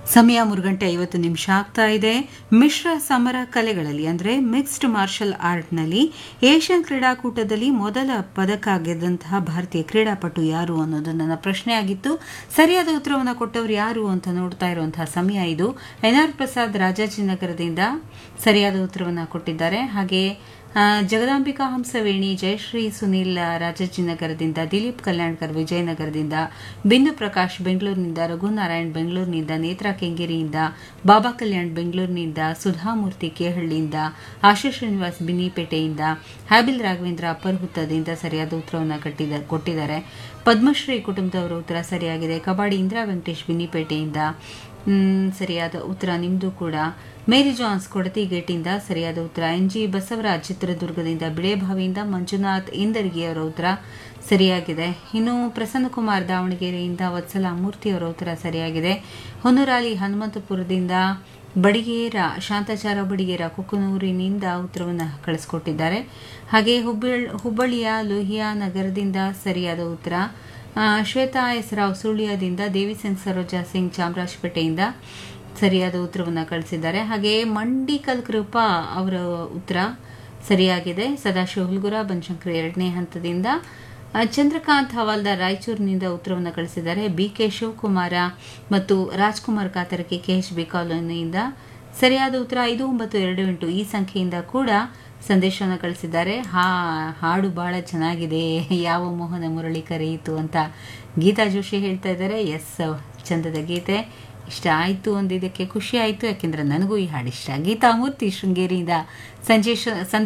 ಸಮಯ ಮೂರು ಗಂಟೆ ಐವತ್ತು ನಿಮಿಷ ಆಗ್ತಾ ಇದೆ ಮಿಶ್ರ ಸಮರ ಕಲೆಗಳಲ್ಲಿ ಅಂದರೆ ಮಿಕ್ಸ್ಡ್ ಮಾರ್ಷಲ್ ಆರ್ಟ್ನಲ್ಲಿ ಏಷ್ಯನ್ ಕ್ರೀಡಾಕೂಟದಲ್ಲಿ ಮೊದಲ ಪದಕ ಗೆದ್ದಂತಹ ಭಾರತೀಯ ಕ್ರೀಡಾಪಟು ಯಾರು ಅನ್ನೋದು ನನ್ನ ಪ್ರಶ್ನೆ ಆಗಿತ್ತು ಸರಿಯಾದ ಉತ್ತರವನ್ನು ಕೊಟ್ಟವರು ಯಾರು ಅಂತ ನೋಡ್ತಾ ಇರುವಂತಹ ಸಮಯ ಇದು ಎನ್ ಆರ್ ಪ್ರಸಾದ್ ರಾಜಾಜಿನಗರದಿಂದ ಸರಿಯಾದ ಉತ್ತರವನ್ನು ಕೊಟ್ಟಿದ್ದಾರೆ ಹಾಗೆ ಆ, ಜಗದಾಂಬಿಕಾ ಹಂಸವೇಣಿ ಜಯಶ್ರೀ ಸುನೀಲ್ ರಾಜಾಜಿನಗರದಿಂದ ದಿಲೀಪ್ ಕಲ್ಯಾಣ್ಕರ್ ವಿಜಯನಗರದಿಂದ ಬಿಂದು ಪ್ರಕಾಶ್ ಬೆಂಗಳೂರಿನಿಂದ ರಘುನಾರಾಯಣ್ ಬೆಂಗಳೂರಿನಿಂದ ನೇತ್ರಾ ಕೆಂಗೇರಿಯಿಂದ ಬಾಬಾ ಕಲ್ಯಾಣ್ ಬೆಂಗಳೂರಿನಿಂದ ಸುಧಾಮೂರ್ತಿ ಕೇಹಳ್ಳಿಯಿಂದ ಆಶೀಶ್ ಶ್ರೀನಿವಾಸ್ ಬಿನ್ನಿಪೇಟೆಯಿಂದ ಹ್ಯಾಬಿಲ್ ರಾಘವೇಂದ್ರ ಅಪ್ಪರ್ಹುತ್ತದಿಂದ ಸರಿಯಾದ ಉತ್ತರವನ್ನು ಕಟ್ಟಿದ ಕೊಟ್ಟಿದ್ದಾರೆ ಪದ್ಮಶ್ರೀ ಕುಟುಂಬದವರ ಉತ್ತರ ಸರಿಯಾಗಿದೆ ಕಬಾಡಿ ಇಂದಿರಾ ವೆಂಕಟೇಶ್ ಬಿನ್ನಿಪೇಟೆಯಿಂದ ಮ್, ಸರಿಯಾದ ಉತ್ತರ ನಿಮ್ದು ಕೂಡ ಮೇರಿ ಜಾನ್ಸ್ ಕೊಡತಿ ಗೇಟಿಂದ ಸರಿಯಾದ ಉತ್ತರ ಎನ್ ಜಿ ಬಸವರಾಜ್ ಚಿತ್ರದುರ್ಗದಿಂದ ಬಿಳೆಭಾವಿಯಿಂದ ಮಂಜುನಾಥ್ ಇಂದರ್ಗಿಯವರ ಉತ್ತರ ಸರಿಯಾಗಿದೆ ಇನ್ನು ಪ್ರಸನ್ನಕುಮಾರ್ ದಾವಣಗೆರೆಯಿಂದ ವತ್ಸಲ ಮೂರ್ತಿಯವರ ಉತ್ತರ ಸರಿಯಾಗಿದೆ ಹೊನ್ನೂರಾಲಿ ಹನುಮಂತಪುರದಿಂದ ಬಡಿಗೇರ ಶಾಂತಾಚಾರ ಬಡಿಗೇರ ಕುಕ್ಕನೂರಿನಿಂದ ಉತ್ತರವನ್ನು ಕಳಿಸ್ಕೊಟ್ಟಿದ್ದಾರೆ ಹಾಗೆ ಹುಬ್ಬಳ್ ಹುಬ್ಬಳ್ಳಿಯ ಲೋಹಿಯಾ ನಗರದಿಂದ ಸರಿಯಾದ ಉತ್ತರ ಆ, ಶ್ವೇತಾ ಎಸ್ ರಾವ್ ಸುಳ್ಯದಿಂದ ದೇವಿ ಸಿಂಗ್ ಸರೋಜಾ ಸಿಂಗ್ ಚಾಮರಾಜಪೇಟೆಯಿಂದ ಸರಿಯಾದ ಉತ್ತರವನ್ನು ಕಳಿಸಿದ್ದಾರೆ ಹಾಗೆ ಮಂಡಿಕಲ್ ಕೃಪಾ ಅವರ ಉತ್ತರ ಸರಿಯಾಗಿದೆ ಸದಾಶಿವ ಹುಲ್ಗುರ ಬನಶಂಕರ್ ಎರಡನೇ ಹಂತದಿಂದ ಆ, ಚಂದ್ರಕಾಂತ್ ಹವಾಲ್ದಾರ್ ರಾಯಚೂರಿನಿಂದ ಉತ್ತರವನ್ನು ಕಳಿಸಿದ್ದಾರೆ ಬಿ ಕೆ ಶಿವಕುಮಾರ ಮತ್ತು ರಾಜ್ಕುಮಾರ್ ಕಾತರಕೆ ಕೆ ಎಚ್ ಬಿ ಕಾಲೋನಿಯಿಂದ ಸರಿಯಾದ ಉತ್ತರ ಐದು ಒಂಬತ್ತು ಎರಡು ಎಂಟು ಈ ಸಂಖ್ಯೆಯಿಂದ ಕೂಡ ಸಂದೇಶವನ್ನು ಕಳಿಸಿದ್ದಾರೆ ಹಾ ಹಾಡು ಬಹಳ ಚೆನ್ನಾಗಿದೆ ಯಾವ ಮೋಹನ ಮುರಳಿ ಕರೆಯಿತು ಅಂತ ಗೀತಾ ಜೋಶಿ ಹೇಳ್ತಾ ಇದ್ದಾರೆ ಎಸ್ ಚಂದದ ಗೀತೆ ಇಷ್ಟ ಆಯಿತು ಅಂದಿದ್ದಕ್ಕೆ ಖುಷಿ ಆಯಿತು ಯಾಕೆಂದ್ರೆ ನನಗೂ ಈ ಹಾಡು ಇಷ್ಟ ಗೀತಾ ಮೂರ್ತಿ ಶೃಂಗೇರಿಯಿಂದ ಸಂದೇಶ ಸಂದೇಶ